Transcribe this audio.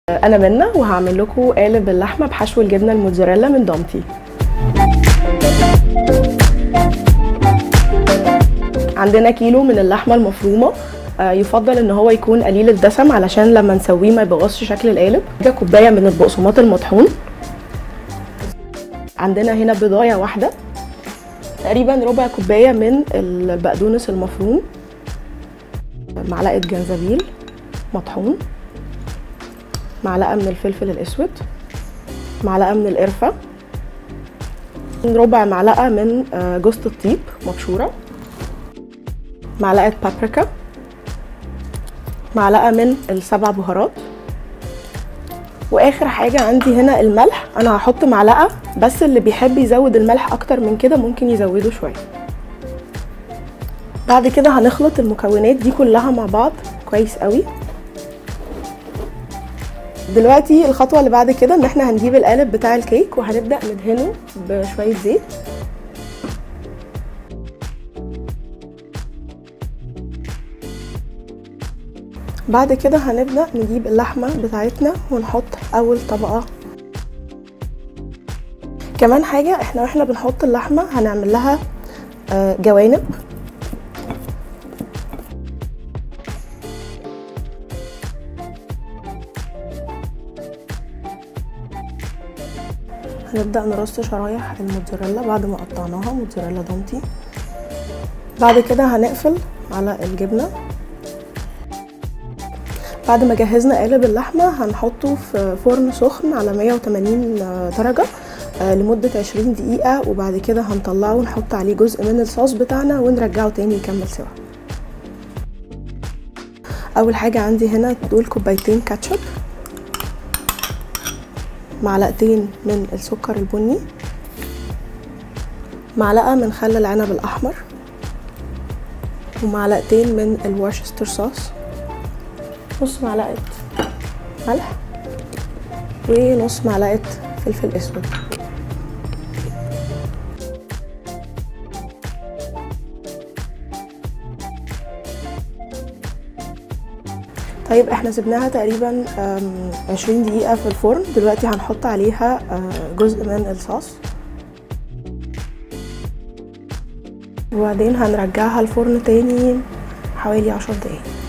انا منى وهعمل لكم قالب اللحمه بحشو الجبنه الموتزاريلا من دومتي عندنا كيلو من اللحمه المفرومه آه، يفضل ان هو يكون قليل الدسم علشان لما نسويه ما يبوظش شكل القالب ده كوبايه من البقسماط المطحون عندنا هنا بضايه واحده تقريبا ربع كوبايه من البقدونس المفروم معلقه جنزبيل مطحون معلقه من الفلفل الاسود معلقه من القرفه ربع معلقه من آه، جوز الطيب مبشوره معلقه بابريكا معلقه من السبع بهارات واخر حاجه عندي هنا الملح انا هحط معلقه بس اللي بيحب يزود الملح اكتر من كده ممكن يزوده شويه بعد كده هنخلط المكونات دي كلها مع بعض كويس قوي دلوقتي الخطوه اللي بعد كده ان احنا هنجيب القالب بتاع الكيك وهنبدا ندهنه بشويه زيت بعد كده هنبدا نجيب اللحمه بتاعتنا ونحط اول طبقه كمان حاجه احنا واحنا بنحط اللحمه هنعمل لها آه، جوانب هنبدأ نرص شرايح الموتزاريلا بعد ما قطعناها موتزاريلا دومتي بعد كده هنقفل على الجبنة بعد ما جهزنا قالب اللحمة هنحطه في فرن سخن على 180 درجة آه، لمدة 20 دقيقة وبعد كده هنطلعه ونحط عليه جزء من الصوص بتاعنا ونرجعه تاني يكمل سوا أول حاجة عندي هنا دول كوبايتين كاتشب معلقتين من السكر البني معلقة من خل العنب الأحمر ومعلقتين من الورشستر صوص نص معلقة ملح ونص معلقة فلفل أسود طيب احنا سيبناها تقريبا أم، 20 دقيقة في الفرن دلوقتي هنحط عليها آه، جزء من الصوص وبعدين هنرجعها الفرن تاني حوالي 10 دقايق